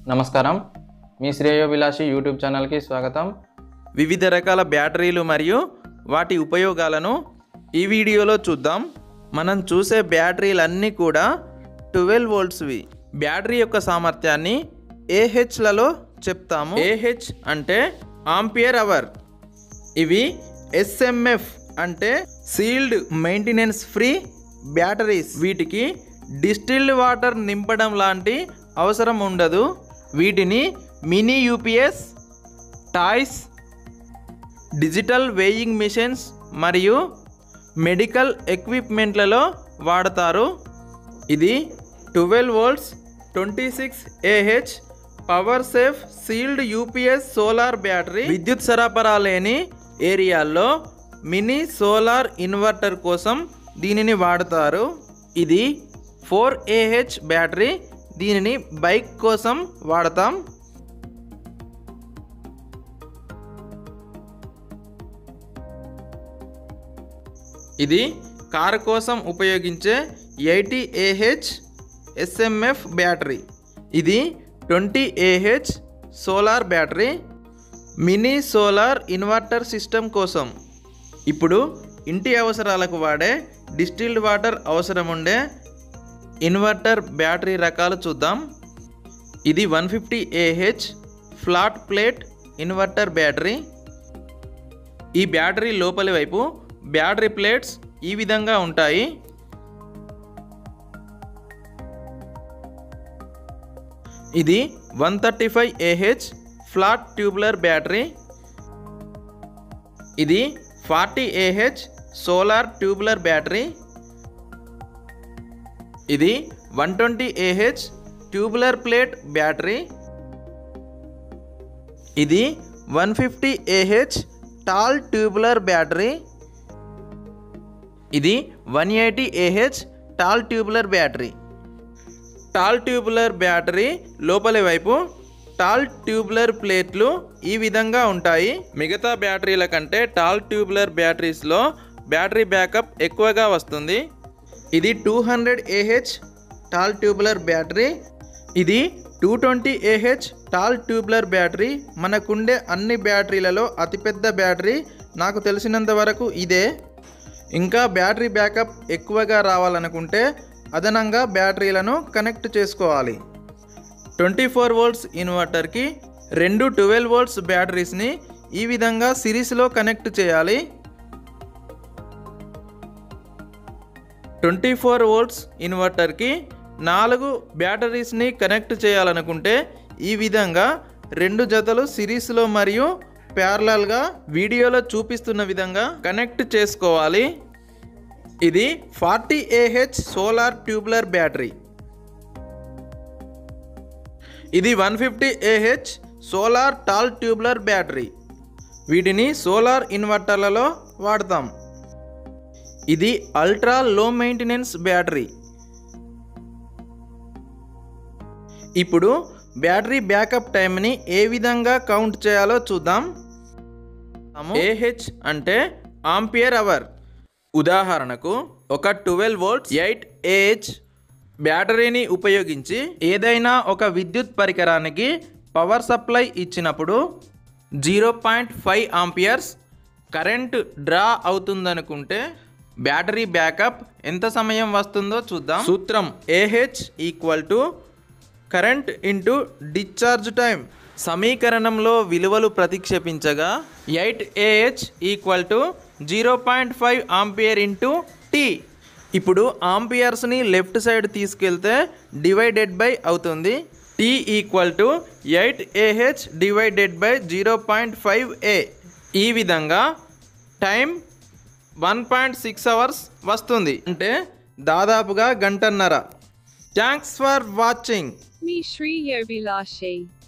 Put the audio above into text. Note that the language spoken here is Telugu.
నమస్కారం మీ శ్రేయోభిలాషి యూట్యూబ్ ఛానల్కి స్వాగతం వివిధ రకాల బ్యాటరీలు మరియు వాటి ఉపయోగాలను ఈ వీడియోలో చూద్దాం మనం చూసే బ్యాటరీలన్నీ కూడా ట్వెల్వ్ వోల్ట్స్వి బ్యాటరీ యొక్క సామర్థ్యాన్ని ఏహెచ్లలో చెప్తాము ఏహెచ్ అంటే ఆంపియర్ అవర్ ఇవి ఎస్ఎంఎఫ్ అంటే సీల్డ్ మెయింటెనెన్స్ ఫ్రీ బ్యాటరీస్ వీటికి డిస్టిల్డ్ వాటర్ నింపడం లాంటి అవసరం ఉండదు వీటిని mini UPS toys digital weighing machines మరియు మెడికల్ ఎక్విప్మెంట్లలో వాడతారు ఇది twelve volts twenty six AH power safe sealed UPS solar battery విద్యుత్ సరఫరా లేని ఏరియాల్లో మినీ సోలార్ ఇన్వర్టర్ కోసం దీనిని వాడతారు ఇది ఫోర్ ఏహెచ్ బ్యాటరీ దీనిని బైక్ కోసం వాడతాం ఇది కారు కోసం ఉపయోగించే ఎయిటీ ఏహెచ్ ఎస్ఎంఎఫ్ బ్యాటరీ ఇది twenty AH solar battery mini solar inverter system కోసం ఇప్పుడు ఇంటి అవసరాలకు వాడే డిస్టిల్డ్ వాటర్ అవసరం ఉండే ఇన్వర్టర్ బ్యాటరీ రకాలు చూద్దాం ఇది one fifty AH flat plate inverter battery ఈ బ్యాటరీ లోపలి వైపు బ్యాటరీ ప్లేట్స్ ఈ విధంగా ఉంటాయి ఇది one thirty five AH flat tubular battery ఇది forty AH solar tubular battery ఇది one twenty AH tubular plate battery ఇది one fifty AH tall tubular battery ఇది one eighty AH tall tubular battery tall tubular battery లోపలి వైపు టాల్ ట్యూబులర్ ప్లేట్లు ఈ విధంగా ఉంటాయి మిగతా బ్యాటరీల కంటే టాల్ ట్యూబులర్ బ్యాటరీస్లో బ్యాటరీ బ్యాకప్ ఎక్కువగా వస్తుంది ఇది two hundred AH tall tubular battery ఇది two twenty AH tall tubular battery మనకుండే అన్ని బ్యాటరీలలో అతిపెద్ద బ్యాటరీ నాకు తెలిసినంత వరకు ఇదే ఇంకా బ్యాటరీ బ్యాకప్ ఎక్కువగా రావాలనుకుంటే అదనంగా బ్యాటరీలను కనెక్ట్ చేసుకోవాలి ట్వంటీ ఫోర్ వోల్ట్స్ ఇన్వర్టర్కి రెండు ట్వెల్వ్ వోల్ట్స్ బ్యాటరీస్ని ఈ విధంగా సిరీస్లో కనెక్ట్ చేయాలి ట్వంటీ ఫోర్ వోల్ట్స్ ఇన్వర్టర్కి నాలుగు బ్యాటరీస్ని కనెక్ట్ చేయాలనుకుంటే ఈ విధంగా రెండు జతలు సిరీస్లో మరియు ప్యారలల్గా వీడియోలో చూపిస్తున్న విధంగా కనెక్ట్ చేసుకోవాలి ఇది forty AH solar tubular battery ఇది one fifty AH solar tall tubular battery వీటిని సోలార్ ఇన్వర్టర్లలో వాడతాం ఇది అల్ట్రా లో మెయింటెనెన్స్ బ్యాటరీ ఇప్పుడు బ్యాటరీ బ్యాకప్ టైంని ఏ విధంగా కౌంట్ చేయాలో చూద్దాం ఏహెచ్ అంటే ఆంపియర్ అవర్ ఉదాహరణకు ఒక ట్వెల్వ్ వోల్ట్స్ ఎయిట్ ఏహెచ్ బ్యాటరీని ఉపయోగించి ఏదైనా ఒక విద్యుత్ పరికరానికి పవర్ సప్లై ఇచ్చినప్పుడు zero point five amperes current draw అవుతుందనుకుంటే బ్యాటరీ బ్యాకప్ ఎంత సమయం వస్తుందో చూద్దాం సూత్రం AH equal to current into discharge time సమీకరణంలో విలువలు ప్రతిక్షేపించగా eight AH equal to zero point five ampere into T ఇప్పుడు ఆంపియర్స్ని లెఫ్ట్ సైడ్ తీసుకెళ్తే డివైడెడ్ బై అవుతుంది T equal to eight AH divided by zero point five A ఈ విధంగా time one point six hours వస్తుంది అంటే దాదాపుగా గంటన్నర థ్యాంక్స్ ఫర్ వాచింగ్ మీ శ్రీ యోభిలాషి